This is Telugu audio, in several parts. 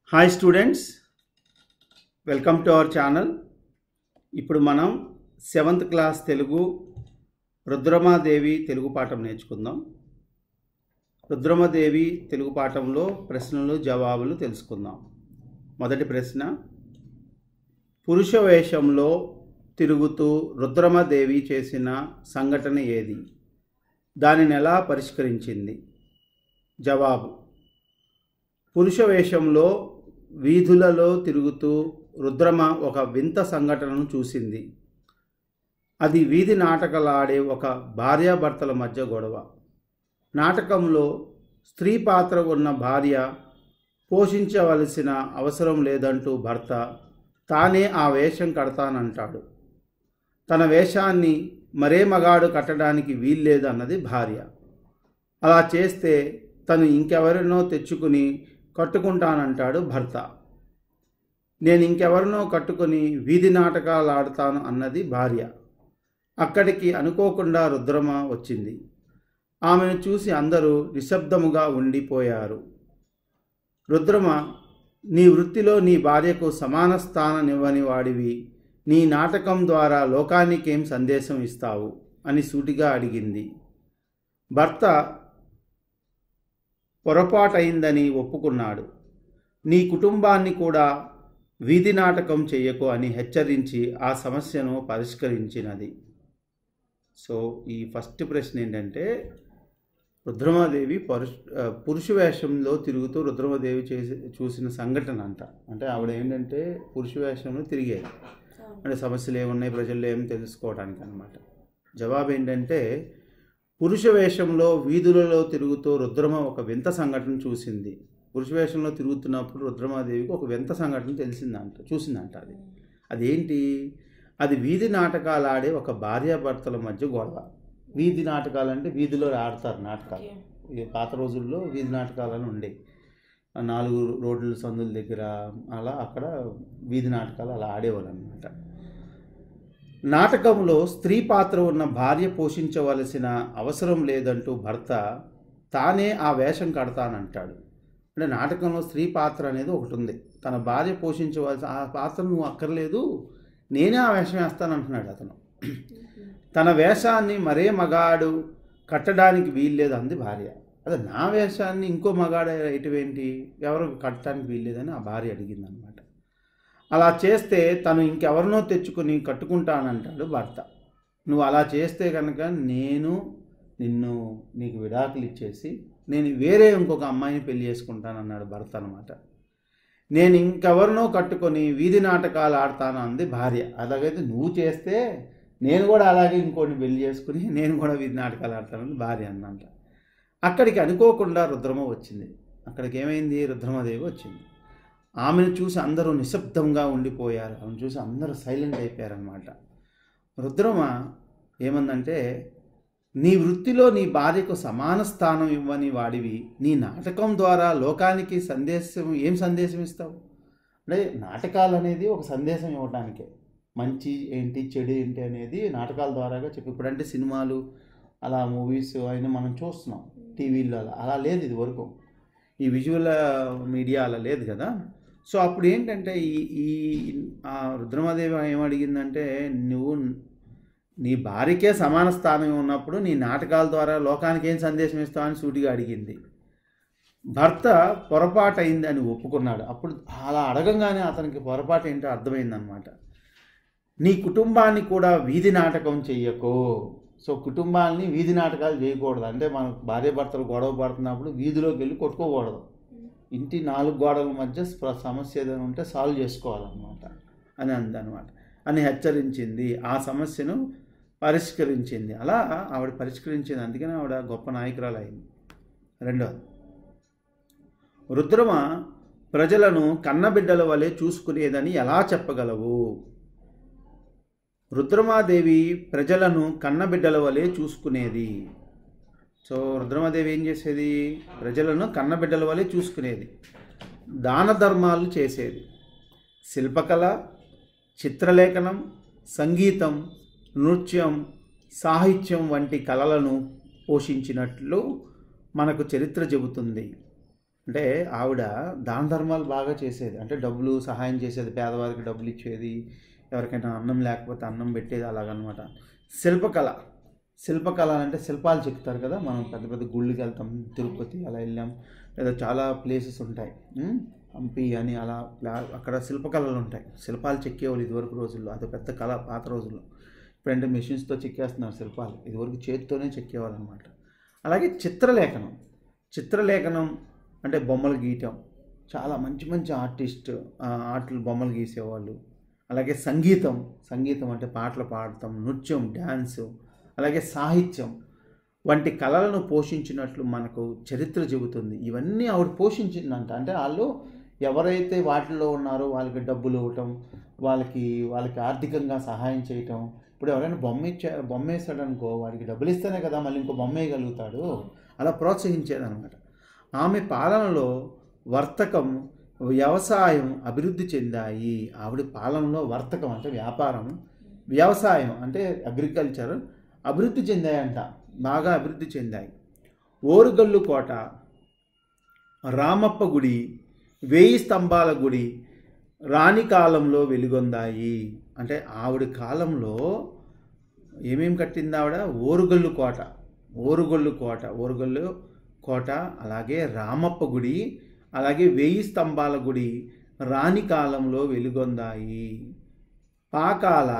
Hi students welcome to our channel ఇప్పుడు మనం సెవెంత్ క్లాస్ తెలుగు రుద్రమాదేవి తెలుగు పాఠం నేర్చుకుందాం రుద్రమదేవి తెలుగు పాఠంలో ప్రశ్నలు జవాబులు తెలుసుకుందాం మొదటి ప్రశ్న పురుష వేషంలో తిరుగుతూ రుద్రమదేవి చేసిన సంఘటన ఏది దానిని ఎలా పరిష్కరించింది జవాబు పురుష వేషంలో వీధులలో తిరుగుతూ రుద్రమ ఒక వింత సంఘటనను చూసింది అది వీధి నాటకాలాడే ఒక భార్యాభర్తల మధ్య గొడవ నాటకంలో స్త్రీ పాత్ర ఉన్న భార్య పోషించవలసిన అవసరం లేదంటూ భర్త తానే ఆ వేషం కడతానంటాడు తన వేషాన్ని మరే మగాడు కట్టడానికి వీల్లేదన్నది భార్య అలా చేస్తే తను ఇంకెవరినో తెచ్చుకుని కట్టుకుంటానంటాడు భర్త నేను ఇంకెవరినో కట్టుకొని వీధి నాటకాలు ఆడతాను అన్నది భార్య అక్కడికి అనుకోకుండా రుద్రమ వచ్చింది ఆమెను చూసి అందరూ నిశ్శబ్దముగా ఉండిపోయారు రుద్రమ నీ వృత్తిలో నీ భార్యకు సమాన స్థానమివ్వని వాడివి నీ నాటకం ద్వారా లోకానికేం సందేశం ఇస్తావు అని సూటిగా అడిగింది భర్త పొరపాటైందని ఒప్పుకున్నాడు నీ కుటుంబాన్ని కూడా వీధి నాటకం చెయ్యకు అని హెచ్చరించి ఆ సమస్యను పరిష్కరించినది సో ఈ ఫస్ట్ ప్రశ్న ఏంటంటే రుద్రమాదేవి పరుష్ ఆ, పురుష వేషంలో తిరుగుతూ రుద్రమాదేవి చేసి చూసిన సంఘటన అంట అంటే ఆవిడ ఏంటంటే పురుష వేషంలో తిరిగేది అంటే సమస్యలు ఏమున్నాయి ప్రజల్లో ఏమి తెలుసుకోవడానికి అనమాట జవాబు ఏంటంటే పురుష వేషంలో వీధులలో తిరుగుతూ రుద్రమ ఒక వింత సంఘటన చూసింది పురుష వేషంలో తిరుగుతున్నప్పుడు రుద్రమాదేవికి ఒక వింత సంఘటన తెలిసిందంట చూసిందంట అది అదేంటి అది వీధి నాటకాలు ఆడే ఒక భార్యాభర్తల మధ్య గొడవ వీధి నాటకాలు అంటే వీధిలో ఆడతారు నాటకాలు ఈ పాత రోజుల్లో వీధి నాటకాలని ఉండేవి ఆ నాలుగు రోడ్ల సందుల దగ్గర అలా అక్కడ వీధి నాటకాలు అలా ఆడేవాళ్ళు అనమాట నాటకంలో స్త్రీ పాత్ర ఉన్న భార్య పోషించవలసిన అవసరం లేదంటూ భర్త తానే ఆ వేషం కడతానంటాడు అంటే నాటకంలో స్త్రీ పాత్ర అనేది ఒకటి ఉంది తన భార్య పోషించవలసిన ఆ పాత్ర నువ్వు అక్కర్లేదు నేనే ఆ వేషం వేస్తానంటున్నాడు అతను తన వేషాన్ని మరే మగాడు కట్టడానికి వీల్లేదు అంది భార్య అదే నా వేషాన్ని ఇంకో మగాడు ఇటువేంటి ఎవరు కట్టడానికి వీల్లేదని ఆ భార్య అడిగింది అనమాట అలా చేస్తే తను ఇంకెవరినో తెచ్చుకొని కట్టుకుంటానంటాడు భర్త నువ్వు అలా చేస్తే కనుక నేను నిన్ను నీకు విడాకులు ఇచ్చేసి నేను వేరే ఇంకొక అమ్మాయిని పెళ్లి చేసుకుంటానన్నాడు భర్త అనమాట నేను ఇంకెవరినో కట్టుకొని వీధి నాటకాలు ఆడతాను అంది భార్య అలాగైతే నువ్వు చేస్తే నేను కూడా అలాగే ఇంకోటిని పెళ్లి చేసుకుని నేను కూడా వీధి నాటకాలు ఆడతానని భార్య అన్నంట అక్కడికి అనుకోకుండా రుద్రమ వచ్చింది అక్కడికి ఏమైంది రుద్రమదేవి వచ్చింది ఆమెను చూసి అందరూ నిశ్శబ్దంగా ఉండిపోయారు ఆమెను చూసి అందరూ సైలెంట్ అయిపోయారనమాట రుద్రమ ఏమందంటే నీ వృత్తిలో నీ భార్యకు సమాన స్థానం ఇవ్వని వాడివి నీ నాటకం ద్వారా లోకానికి సందేశం ఏం సందేశం ఇస్తావు అంటే నాటకాలు అనేది ఒక సందేశం ఇవ్వటానికే మంచి ఏంటి చెడు ఏంటి అనేది నాటకాల ద్వారాగా చెప్పి ఇప్పుడంటే సినిమాలు అలా మూవీస్ అయినా మనం చూస్తున్నాం టీవీలో అలా అలా లేదు ఇది వరకు ఈ విజువల్ మీడియా అలా లేదు కదా సో అప్పుడు ఏంటంటే ఈ ఈ ఆ రుద్రమాదేవి ఏమడిగిందంటే నువ్వు నీ భార్యకే సమాన స్థానం ఉన్నప్పుడు నీ నాటకాల ద్వారా లోకానికి ఏం సందేశం ఇస్తావని సూటిగా అడిగింది భర్త పొరపాటు అయింది అని ఒప్పుకున్నాడు అప్పుడు అలా అడగంగానే అతనికి పొరపాటు ఏంటో అర్థమైందనమాట నీ కుటుంబాన్ని కూడా వీధి నాటకం చెయ్యకు సో కుటుంబాన్ని వీధి నాటకాలు చేయకూడదు అంటే మన భార్య భర్తలు గొడవ పడుతున్నప్పుడు వీధిలోకి వెళ్ళి కొట్టుకోకూడదు ఇంటి నాలుగు గోడల మధ్య స్ప- సమస్య ఏదైనా ఉంటే సాల్వ్ చేసుకోవాలన్నమాట అని అందనమాట అని హెచ్చరించింది ఆ సమస్యను పరిష్కరించింది అలా ఆవిడ పరిష్కరించింది అందుకనే ఆవిడ గొప్ప నాయకురాలు అయింది రెండవది రుద్రమ ప్రజలను కన్నబిడ్డల వలె చూసుకునేదని ఎలా చెప్పగలవు రుద్రమాదేవి ప్రజలను కన్నబిడ్డల వలె చూసుకునేది సో రుద్రమాదేవి ఏం చేసేది ప్రజలను కన్నబిడ్డల వలె చూసుకునేది దాన ధర్మాలు చేసేది శిల్పకళ చిత్రలేఖనం సంగీతం నృత్యం సాహిత్యం వంటి కళలను పోషించినట్లు మనకు చరిత్ర చెబుతుంది అంటే ఆవిడ దాన ధర్మాలు బాగా చేసేది అంటే డబ్బులు సహాయం చేసేది పేదవారికి డబ్బులు ఇచ్చేది ఎవరికైనా అన్నం లేకపోతే అన్నం పెట్టేది అలాగనమాట శిల్పకళ శిల్పకళ అంటే శిల్పాలు చెక్కుతారు కదా మనం పెద్ద పెద్ద గుళ్ళకి వెళ్తాం తిరుపతి అలా వెళ్ళాం లేదా చాలా ప్లేసెస్ ఉంటాయి ఉం? హంపి అని అలా ప్లా- అక్కడ శిల్పకళలు ఉంటాయి శిల్పాలు చెక్కేవాళ్ళు ఇదివరకు రోజుల్లో అది పెద్ద కళ పాత రోజుల్లో ఇప్పుడంటే మెషిన్స్తో చెక్కేస్తున్నారు శిల్పాలు ఇదివరకు చేతితోనే చెక్కేవాళ్ళు అనమాట అలాగే చిత్రలేఖనం చిత్రలేఖనం అంటే బొమ్మలు గీయటం చాలా మంచి మంచి ఆర్టిస్ట్ ఆర్ట్లు బొమ్మలు గీసేవాళ్ళు అలాగే సంగీతం సంగీతం అంటే పాటలు పాడటం నృత్యం డ్యాన్స్ అలాగే సాహిత్యం వంటి కళలను పోషించినట్లు మనకు చరిత్ర చెబుతుంది ఇవన్నీ ఆవిడ పోషించిందంట అంటే వాళ్ళు ఎవరైతే వాటిల్లో ఉన్నారో వాళ్ళకి డబ్బులు ఇవ్వటం వాళ్ళకి వాళ్ళకి ఆర్థికంగా సహాయం చేయటం ఇప్పుడు ఎవరైనా బొమ్మ ఇచ్చా బొమ్మ వేసాడు అనుకో వాడికి డబ్బులు ఇస్తేనే కదా మళ్ళీ ఇంకో బొమ్మ వేయగలుగుతాడు అలా ప్రోత్సహించేదనమాట ఆమె పాలనలో వర్తకం వ్యవసాయం అభివృద్ధి చెందాయి ఆవిడ పాలనలో వర్తకం అంటే వ్యాపారం వ్యవసాయం అంటే అగ్రికల్చర్ అభివృద్ధి చెందాయంట బాగా అభివృద్ధి చెందాయి ఓరుగల్లు కోట రామప్ప గుడి వేయి స్తంభాల గుడి రాణి కాలంలో వెలుగొందాయి అంటే ఆవిడ కాలంలో ఏమేం కట్టింది ఆవిడ ఓరుగల్లు కోట ఓరుగల్లు కోట ఓరుగల్లు కోట అలాగే రామప్ప గుడి అలాగే వేయి స్తంభాల గుడి రాణి కాలంలో వెలుగొందాయి పాకాల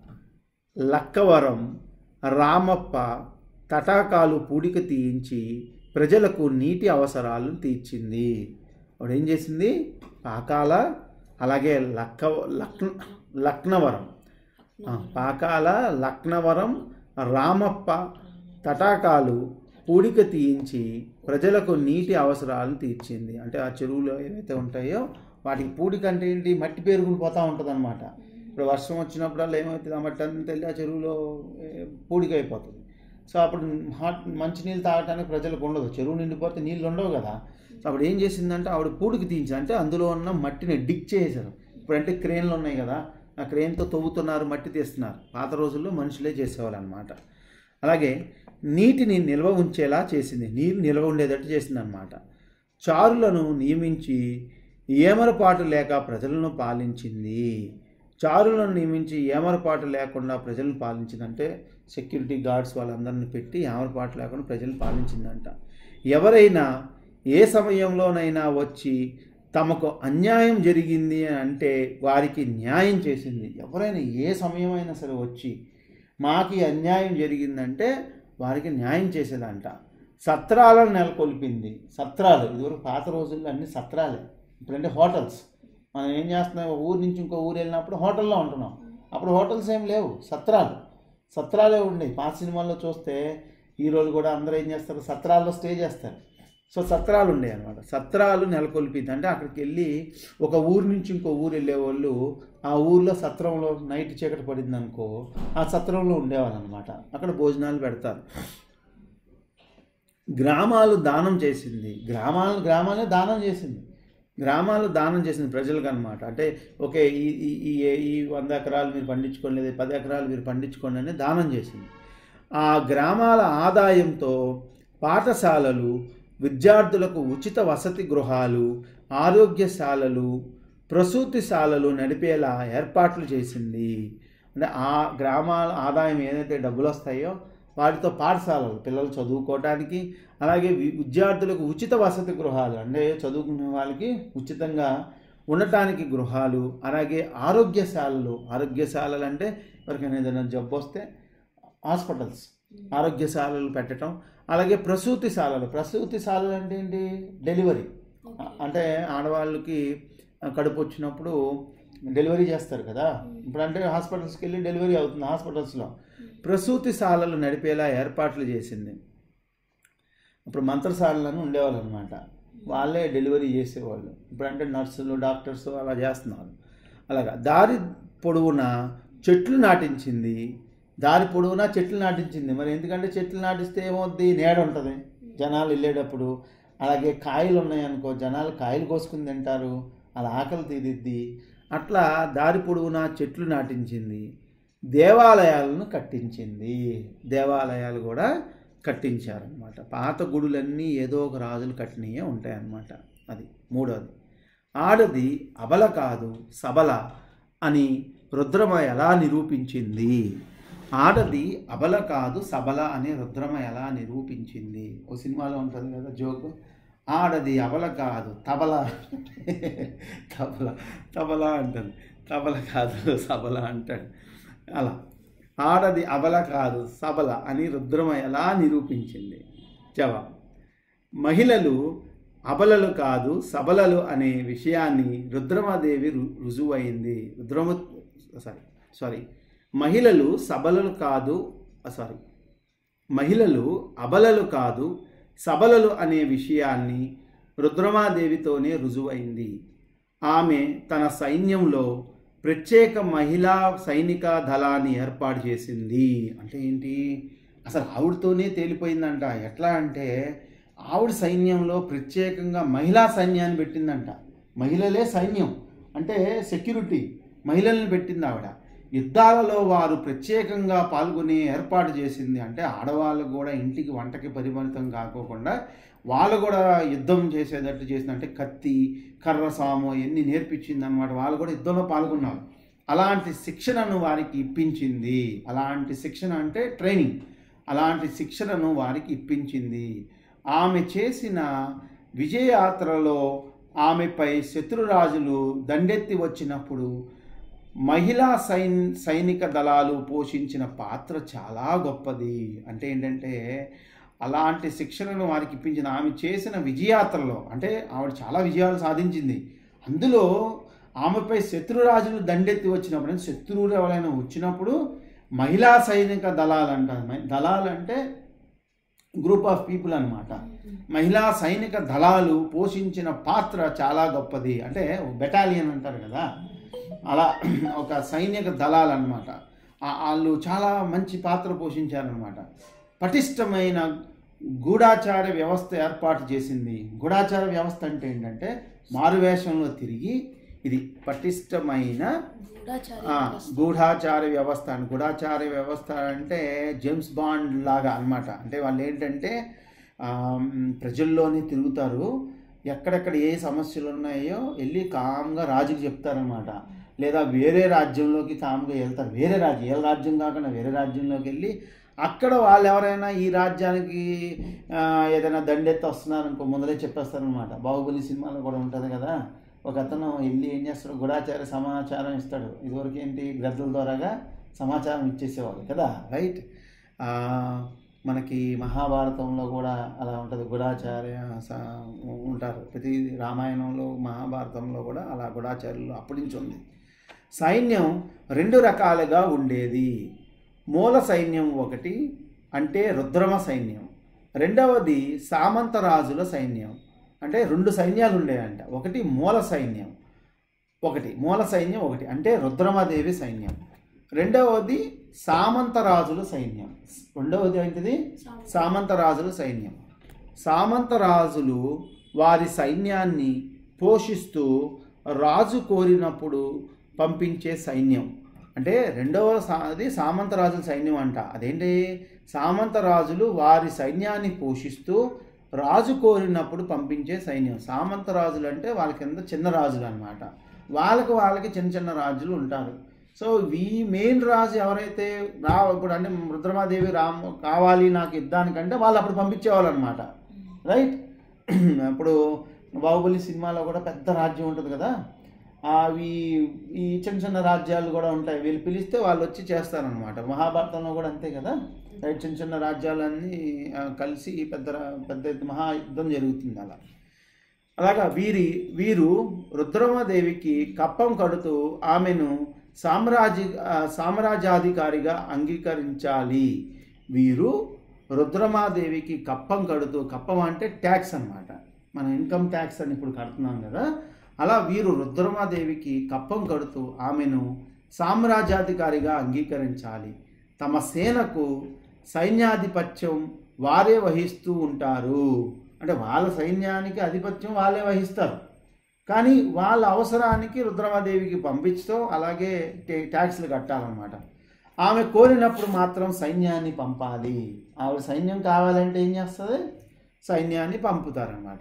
లక్కవరం రామప్ప తటాకాలు పూడిక తీయించి ప్రజలకు నీటి అవసరాలు తీర్చింది ఆవిడ ఏం చేసింది పాకాల అలాగే లక్క లక్న లక్నవరం ఆ, పాకాల లక్నవరం రామప్ప తటాకాలు పూడిక తీయించి ప్రజలకు నీటి అవసరాలను తీర్చింది అంటే ఆ చెరువులు ఏవైతే ఉంటాయో వాటికి పూడిక అంటే ఏంటి మట్టి పేరుకుని పోతూ ఉంటుంది అనమాట ఇప్పుడు వర్షం వచ్చినప్పుడల్లా ఏమవుతుంది ఆ మట్టి అంతా వెళ్ళి ఆ చెరువులో ఏ, పూడిక అయిపోతుంది సో అప్పుడు హాట్ మంచినీళ్ళు తాగడానికి ప్రజలకు ఉండదు చెరువు నిండిపోతే నీళ్ళు ఉండవు కదా సో అప్పుడు ఏం చేసిందంటే ఆవిడ పూడికి తీయించి అంటే అందులో ఉన్న మట్టిని డిక్ చేశారు ఇప్పుడంటే క్రేన్లు ఉన్నాయి కదా ఆ క్రేన్తో తవ్వుతున్నారు మట్టి తీస్తున్నారు పాత రోజుల్లో మనుషులే చేసేవాళ్ళు అనమాట అలాగే నీటిని నిల్వ ఉంచేలా చేసింది నీరు నిల్వ ఉండేటట్టు చేసింది అనమాట చారులను నియమించి ఏమరపాటు లేక ప్రజలను పాలించింది చారులను నియమించి ఏమరపాటు లేకుండా ప్రజలను పాలించిందంటే సెక్యూరిటీ గార్డ్స్ వాళ్ళందరిని పెట్టి ఏమరపాటు లేకుండా ప్రజలను పాలించిందంట ఎవరైనా ఏ సమయంలోనైనా వచ్చి తమకు అన్యాయం జరిగింది అని అంటే వారికి న్యాయం చేసింది ఎవరైనా ఏ సమయమైనా సరే వచ్చి మాకు ఈ అన్యాయం జరిగిందంటే వారికి న్యాయం చేసేదంట సత్రాలను నెలకొల్పింది సత్రాలు ఇదివరకు పాత రోజుల్లో అన్ని సత్రాలే ఇప్పుడంటే హోటల్స్ మనం ఏం చేస్తున్నాం ఒక ఊరు నుంచి ఇంకో ఊరు వెళ్ళినప్పుడు హోటల్లో ఉంటున్నాం అప్పుడు హోటల్స్ ఏం లేవు సత్రాలు సత్రాలే ఉండేవి పాత సినిమాల్లో చూస్తే హీరోలు కూడా అందరూ ఏం చేస్తారు సత్రాల్లో స్టే చేస్తారు సో సత్రాలు ఉండేవి అనమాట సత్రాలు నెలకొల్పింది అంటే అక్కడికి వెళ్ళి ఒక ఊరు నుంచి ఇంకో ఊరు వెళ్ళేవాళ్ళు ఆ ఊర్లో సత్రంలో నైట్ చీకటి పడింది అనుకో ఆ సత్రంలో ఉండేవాళ్ళు అనమాట అక్కడ భోజనాలు పెడతారు గ్రామాలు దానం చేసింది గ్రామాలు గ్రామాలే దానం చేసింది గ్రామాలు దానం చేసింది ప్రజలకు అనమాట అంటే ఓకే ఈ ఈ ఈ ఈ వంద ఎకరాలు మీరు పండించుకోండి లేదా పది ఎకరాలు మీరు పండించుకోండి అని దానం చేసింది ఆ గ్రామాల ఆదాయంతో పాఠశాలలు విద్యార్థులకు ఉచిత వసతి గృహాలు ఆరోగ్యశాలలు ప్రసూతిశాలలు నడిపేలా ఏర్పాట్లు చేసింది అంటే ఆ గ్రామాల ఆదాయం ఏదైతే డబ్బులు వస్తాయో వాటితో పాఠశాలలు పిల్లలు చదువుకోవడానికి అలాగే వి- విద్యార్థులకు ఉచిత వసతి గృహాలు అంటే చదువుకునే వాళ్ళకి ఉచితంగా ఉండటానికి గృహాలు అలాగే ఆరోగ్యశాలలు ఆరోగ్యశాలలు అంటే ఎవరికైనా ఏదైనా జబ్బు వస్తే హాస్పిటల్స్ ఆరోగ్యశాలలు పెట్టడం అలాగే ప్రసూతిశాలలు ప్రసూతిశాలలు అంటే ఏంటి డెలివరీ అంటే ఆడవాళ్ళకి కడుపు వచ్చినప్పుడు డెలివరీ చేస్తారు కదా ఇప్పుడు అంటే హాస్పిటల్స్కి వెళ్ళి డెలివరీ అవుతుంది హాస్పిటల్స్లో ప్రసూతిశాలలు నడిపేలా ఏర్పాట్లు చేసింది అప్పుడు మంత్రశాలలను ఉండేవాళ్ళు అనమాట వాళ్ళే డెలివరీ చేసేవాళ్ళు ఇప్పుడంటే నర్సులు డాక్టర్స్ అలా చేస్తున్నారు అలాగా దారి పొడవునా చెట్లు నాటించింది దారి పొడవునా చెట్లు నాటించింది మరి ఎందుకంటే చెట్లు నాటిస్తే ఏమవుద్ది నీడ ఉంటుంది జనాలు వెళ్ళేటప్పుడు అలాగే కాయలు ఉన్నాయనుకో జనాలు కాయలు కోసుకుని తింటారు అలా ఆకలి తీరిద్ది అట్లా దారి పొడవునా చెట్లు నాటించింది దేవాలయాలను కట్టించింది దేవాలయాలు కూడా కట్టించారనమాట పాత గుడులన్నీ ఏదో ఒక రాజులు కట్టినయే ఉంటాయన్నమాట అది మూడోది ఆడది అబల కాదు సబల అని రుద్రమ ఎలా నిరూపించింది ఆడది అబల కాదు సబల అని రుద్రమ ఎలా నిరూపించింది ఓ సినిమాలో ఉంటుంది కదా జోకు ఆడది అబల కాదు తబల తబల తబల అంటుంది తబల కాదు సబల అంటాడు అలా ఆడది అబల కాదు సబల అని రుద్రమ ఎలా నిరూపించింది జవాబు మహిళలు అబలలు కాదు సబలలు అనే విషయాన్ని రుద్రమాదేవి రు రుజువైంది రుద్రమ సారీ సారీ మహిళలు సబలలు కాదు సారీ మహిళలు అబలలు కాదు సబలలు అనే విషయాన్ని రుద్రమాదేవితోనే రుజువైంది ఆమె తన సైన్యంలో ప్రత్యేక మహిళా సైనిక దళాన్ని ఏర్పాటు చేసింది అంటే ఏంటి అసలు ఆవిడతోనే తేలిపోయిందంట ఎట్లా అంటే ఆవిడ సైన్యంలో ప్రత్యేకంగా మహిళా సైన్యాన్ని పెట్టిందంట మహిళలే సైన్యం అంటే సెక్యూరిటీ మహిళల్ని పెట్టింది ఆవిడ యుద్ధాలలో వారు ప్రత్యేకంగా పాల్గొని ఏర్పాటు చేసింది అంటే ఆడవాళ్ళు కూడా ఇంటికి వంటకి పరిమితం కాకోకుండా వాళ్ళు కూడా యుద్ధం చేసేటట్టు చేసింది అంటే కత్తి కర్ర సాము ఎన్ని నేర్పించింది అనమాట వాళ్ళు కూడా యుద్ధంలో పాల్గొన్నారు అలాంటి శిక్షణను వారికి ఇప్పించింది అలాంటి శిక్షణ అంటే ట్రైనింగ్ అలాంటి శిక్షణను వారికి ఇప్పించింది ఆమె చేసిన విజయయాత్రలో ఆమెపై శత్రురాజులు దండెత్తి వచ్చినప్పుడు మహిళా సైన్ సైనిక దళాలు పోషించిన పాత్ర చాలా గొప్పది అంటే ఏంటంటే అలాంటి శిక్షణను వారికి ఇప్పించిన ఆమె చేసిన విజయాత్రలో అంటే ఆవిడ చాలా విజయాలు సాధించింది అందులో ఆమెపై శత్రురాజులు దండెత్తి వచ్చినప్పుడు అంటే శత్రువులు ఎవరైనా వచ్చినప్పుడు మహిళా సైనిక దళాలు అంటారు మహి- దళాలు అంటే గ్రూప్ ఆఫ్ పీపుల్ అన్నమాట మహిళా సైనిక దళాలు పోషించిన పాత్ర చాలా గొప్పది అంటే బెటాలియన్ అంటారు కదా అలా ఒక సైనిక దళాలు అనమాట వాళ్ళు చాలా మంచి పాత్ర పోషించారనమాట పటిష్టమైన గూఢాచార వ్యవస్థ ఏర్పాటు చేసింది గూఢాచార వ్యవస్థ అంటే ఏంటంటే మారువేషంలో తిరిగి ఇది పటిష్టమైన గూఢాచారి ఆ, గూఢాచార వ్యవస్థ అని గూఢాచార వ్యవస్థ అంటే జేమ్స్ బాండ్ లాగా అన్నమాట అంటే వాళ్ళు ఏంటంటే ఆ, మ్, ప్రజల్లోనే తిరుగుతారు ఎక్కడెక్కడ ఏ సమస్యలు ఉన్నాయో వెళ్ళి కామ్గా రాజుకి చెప్తారనమాట లేదా వేరే రాజ్యంలోకి కామ్గా వెళ్తారు వేరే రాజ్యం ఏ రాజ్యం కాకుండా వేరే రాజ్యంలోకి వెళ్ళి అక్కడ వాళ్ళు ఎవరైనా ఈ రాజ్యానికి ఆ, ఏదైనా దండెత్తి వస్తున్నారనుకో ముందరే చెప్పేస్తారనమాట బాహుబలి సినిమాలో కూడా ఉంటుంది కదా ఒక అతను వెళ్ళి ఏం చేస్తాడు గుడాచార సమాచారం ఇస్తాడు ఇదివరకు ఏంటి గ్రద్దల ద్వారాగా సమాచారం ఇచ్చేసేవాళ్ళు కదా రైట్ ఆ, మనకి మహాభారతంలో కూడా అలా ఉంటుంది గుడాచార్య స- ఉంటారు ప్రతి రామాయణంలో మహాభారతంలో కూడా అలా గుడాచార్యులు అప్పటి నుంచి ఉంది సైన్యం రెండు రకాలుగా ఉండేది మూల సైన్యం ఒకటి అంటే రుద్రమ సైన్యం రెండవది సామంతరాజుల సైన్యం అంటే రెండు సైన్యాలు ఉండేవంట ఒకటి మూల సైన్యం ఒకటి మూల సైన్యం ఒకటి అంటే రుద్రమదేవి సైన్యం రెండవది సామంతరాజుల సైన్యం రెండవది ఏంటిది సామంతరాజుల సైన్యం సామంతరాజులు వారి సైన్యాన్ని పోషిస్తూ రాజు కోరినప్పుడు పంపించే సైన్యం అంటే రెండవ సా అది సామంతరాజుల సైన్యం అంట అదేంటి సామంతరాజులు వారి సైన్యాన్ని పోషిస్తూ రాజు కోరినప్పుడు పంపించే సైన్యం సామంతరాజులు అంటే వాళ్ళ కింద చిన్న రాజులు అనమాట వాళ్ళకి వాళ్ళకి చిన్న చిన్న రాజులు ఉంటారు సో ఈ మెయిన్ రాజు ఎవరైతే రా ఇప్పుడు అంటే రుద్రమాదేవి రామ్ కావాలి నాకు యుద్ధానికంటే వాళ్ళు అప్పుడు పంపించేవాళ్ళు అనమాట రైట్ ఇప్పుడు బాహుబలి సినిమాలో కూడా పెద్ద రాజ్యం ఉంటుంది కదా అవి ఈ చిన్న చిన్న రాజ్యాలు కూడా ఉంటాయి వీళ్ళు పిలిస్తే వాళ్ళు వచ్చి చేస్తారనమాట మహాభారతంలో కూడా అంతే కదా రైట్ చిన్న చిన్న రాజ్యాలన్నీ ఆ, కలిసి పెద్ద రా- పెద్ద ఎత్తు మహాయుద్ధం జరుగుతుంది అలా అలాగా వీరి వీరు రుద్రమాదేవికి కప్పం కడుతూ ఆమెను సామ్రాజ్య ఆ, సామ్రాజ్యాధికారిగా అంగీకరించాలి వీరు రుద్రమాదేవికి కప్పం కడుతూ కప్పం అంటే ట్యాక్స్ అన్నమాట మన ఇన్కమ్ ట్యాక్స్ అని ఇప్పుడు కడుతున్నాం కదా అలా వీరు రుద్రమాదేవికి కప్పం కడుతూ ఆమెను సామ్రాజ్యాధికారిగా అంగీకరించాలి తమ సేనకు సైన్యాధిపత్యం వారే వహిస్తూ ఉంటారు అంటే వాళ్ళ సైన్యానికి ఆధిపత్యం వాళ్ళే వహిస్తారు కానీ వాళ్ళ అవసరానికి రుద్రమాదేవికి పంపించడం అలాగే టే- ట్యాక్స్లు కట్టాలన్నమాట ఆమె కోరినప్పుడు మాత్రం సైన్యాన్ని పంపాలి ఆవిడ సైన్యం కావాలంటే ఏం చేస్తుంది సైన్యాన్ని పంపుతారనమాట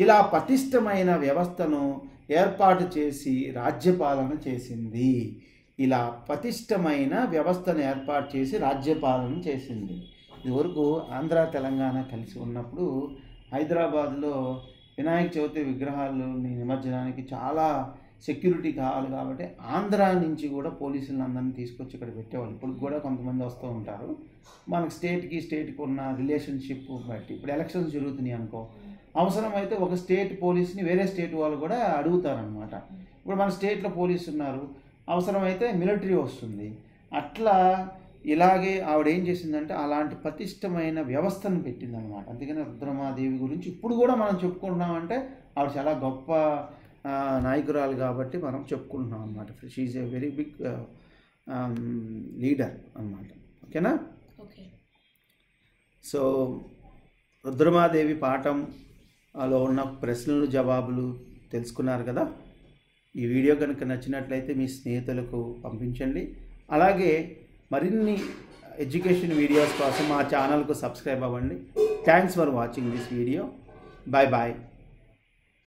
ఇలా పటిష్టమైన వ్యవస్థను ఏర్పాటు చేసి రాజ్యపాలన చేసింది ఇలా పటిష్టమైన వ్యవస్థను ఏర్పాటు చేసి రాజ్యపాలన చేసింది ఇదివరకు ఆంధ్ర తెలంగాణ కలిసి ఉన్నప్పుడు హైదరాబాద్లో వినాయక చవితి విగ్రహాలు నిమజ్జనానికి చాలా సెక్యూరిటీ కావాలి కాబట్టి ఆంధ్ర నుంచి కూడా పోలీసులను అందరినీ తీసుకొచ్చి ఇక్కడ పెట్టేవాళ్ళు ఇప్పుడు కూడా కొంతమంది వస్తూ ఉంటారు మనకి స్టేట్కి స్టేట్కి ఉన్న రిలేషన్షిప్ బట్టి ఇప్పుడు ఎలక్షన్స్ జరుగుతున్నాయి అనుకో అవసరమైతే ఒక స్టేట్ పోలీస్ని వేరే స్టేట్ వాళ్ళు కూడా అడుగుతారనమాట ఇప్పుడు మన స్టేట్లో పోలీసు ఉన్నారు అవసరమైతే మిలిటరీ వస్తుంది అట్లా ఇలాగే ఆవిడ ఏం చేసిందంటే అలాంటి పటిష్టమైన వ్యవస్థను పెట్టిందనమాట అందుకని రుద్రమాదేవి గురించి ఇప్పుడు కూడా మనం చెప్పుకుంటున్నామంటే ఆవిడ చాలా గొప్ప ఆ, నాయకురాలు కాబట్టి మనం చెప్పుకుంటున్నాం అనమాట she a very big leader అన్నమాట ఓకేనా ఓకే సో రుద్రమాదేవి పాఠంలో ఉన్న ప్రశ్నలు జవాబులు తెలుసుకున్నారు కదా ఈ వీడియో కనుక నచ్చినట్లయితే మీ స్నేహితులకు పంపించండి అలాగే మరిన్ని ఎడ్యుకేషన్ వీడియోస్ కోసం మా ఛానల్కు సబ్స్క్రైబ్ అవ్వండి thanks for watching this video bye bye